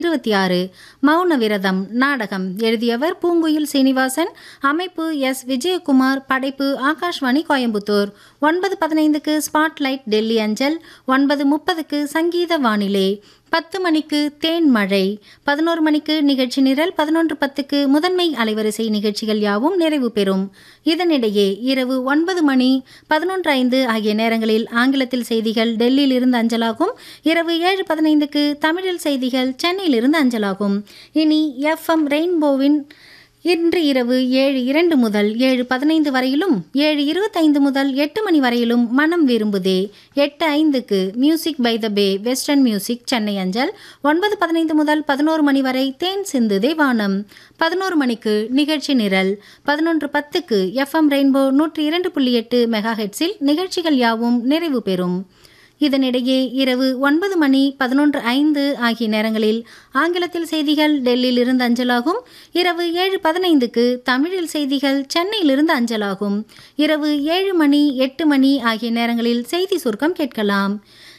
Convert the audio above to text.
இருபத்தி ஆறு மௌன விரதம் நாடகம் எழுதியவர் பூங்குயில் சீனிவாசன் அமைப்பு எஸ் விஜயகுமார் படைப்பு ஆகாஷ்வாணி கோயம்புத்தூர் ஒன்பது பதினைந்துக்கு ஸ்பாட்லைட் டெல்லி அஞ்சல் ஒன்பது முப்பதுக்கு சங்கீத வானிலை பத்து மணிக்கு தேன் மழை பதினோரு மணிக்கு நிகழ்ச்சி நிரல் பதினொன்று பத்துக்கு முதன்மை அலைவரிசை நிகழ்ச்சிகள் யாவும் நிறைவு பெறும் இதனிடையே இரவு ஒன்பது மணி பதினொன்று ஐந்து ஆகிய நேரங்களில் ஆங்கிலத்தில் செய்திகள் டெல்லியில் இருந்து அஞ்சலாகும் இரவு ஏழு பதினைந்துக்கு தமிழில் செய்திகள் சென்னையில் இருந்து அஞ்சலாகும் இனி எஃப்எம் ரெயின்போவின் இன்று இரவு ஏழு இரண்டு முதல் ஏழு பதினைந்து வரையிலும் ஏழு இருபத்தைந்து முதல் எட்டு மணி வரையிலும் மனம் விரும்புதே எட்டு ஐந்துக்கு music by the bay western music Chennai அஞ்சல் ஒன்பது பதினைந்து முதல் பதினோரு மணி வரை தேன் சிந்துதே வானம் பதினோரு மணிக்கு நிகழ்ச்சி நிரல் பதினொன்று பத்துக்கு எஃப்எம் ரெயின்போ நூற்றி இரண்டு புள்ளி எட்டு மெகா ஹெட்ஸில் நிகழ்ச்சிகள் யாவும் நிறைவு பெறும் இதனிடையே இரவு ஒன்பது மணி பதினொன்று ஐந்து ஆகிய நேரங்களில் ஆங்கிலத்தில் செய்திகள் டெல்லியில் இருந்து அஞ்சலாகும் இரவு ஏழு பதினைந்துக்கு தமிழில் செய்திகள் சென்னையிலிருந்து அஞ்சலாகும் இரவு ஏழு மணி எட்டு மணி ஆகிய நேரங்களில் செய்தி சுருக்கம் கேட்கலாம்